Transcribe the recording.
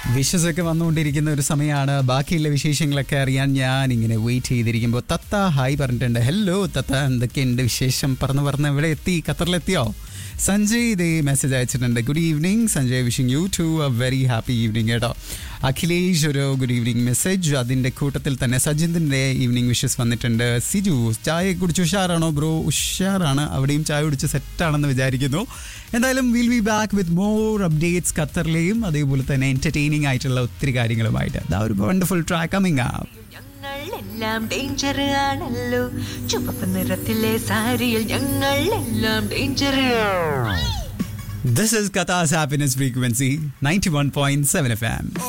Wishes ഒക്കെ വന്നുകൊണ്ടിരിക്കുന്ന ഒരു സമയമാണ് ബാക്കിയുള്ള വിശേഷങ്ങളൊക്കെ അറിയാൻ ഞാൻ ഇങ്ങനെ വെയിറ്റ് ചെയ്തിരിക്കുമ്പോൾ തത്ത ഹായ് പറഞ്ഞിട്ടുണ്ട് ഹലോ തത്ത എന്തൊക്കെയുണ്ട് വിശേഷം പറന്ന് പറന്ന് ഇവിടെ എത്തി ഖത്തറിലെത്തിയോ സഞ്ജയ് ഇതേ മെസ്സേജ് അയച്ചിട്ടുണ്ട് good evening Sanjay wishing you to a very happy evening കേട്ടോ അഖിലേഷ് ഒരു ഗുഡ് ഈവനിങ് മെസ്സേജ് അതിൻ്റെ കൂട്ടത്തിൽ തന്നെ സജിന്തിൻ്റെ ഈവനിങ് വിഷസ് വന്നിട്ടുണ്ട് സിജു ചായ കുടിച്ച് ഉഷാറാണോ ബ്രോ ഉഷാറാണ് അവിടെയും ചായ കുടിച്ച് സെറ്റാണെന്ന് വിചാരിക്കുന്നു എന്തായാലും will be back with more updates ഖത്തറിലെയും അതേപോലെ തന്നെ എൻ്റർടൈനിങ് ആയിട്ടുള്ള ഒത്തിരി കാര്യങ്ങളുമായിട്ട് അതാ ഒരു വണ്ടർഫുൾ ട്രാക്ക് കമ്മിങ് ആ ഞങ്ങൾ എല്ലാം ഡേഞ്ചർ ആണല്ലോ ചുവപ്പ് നിറത്തിലെ സാരിയിൽ ഞങ്ങൾ എല്ലാം danger This is Qatar's happiness frequency 91.7 FM.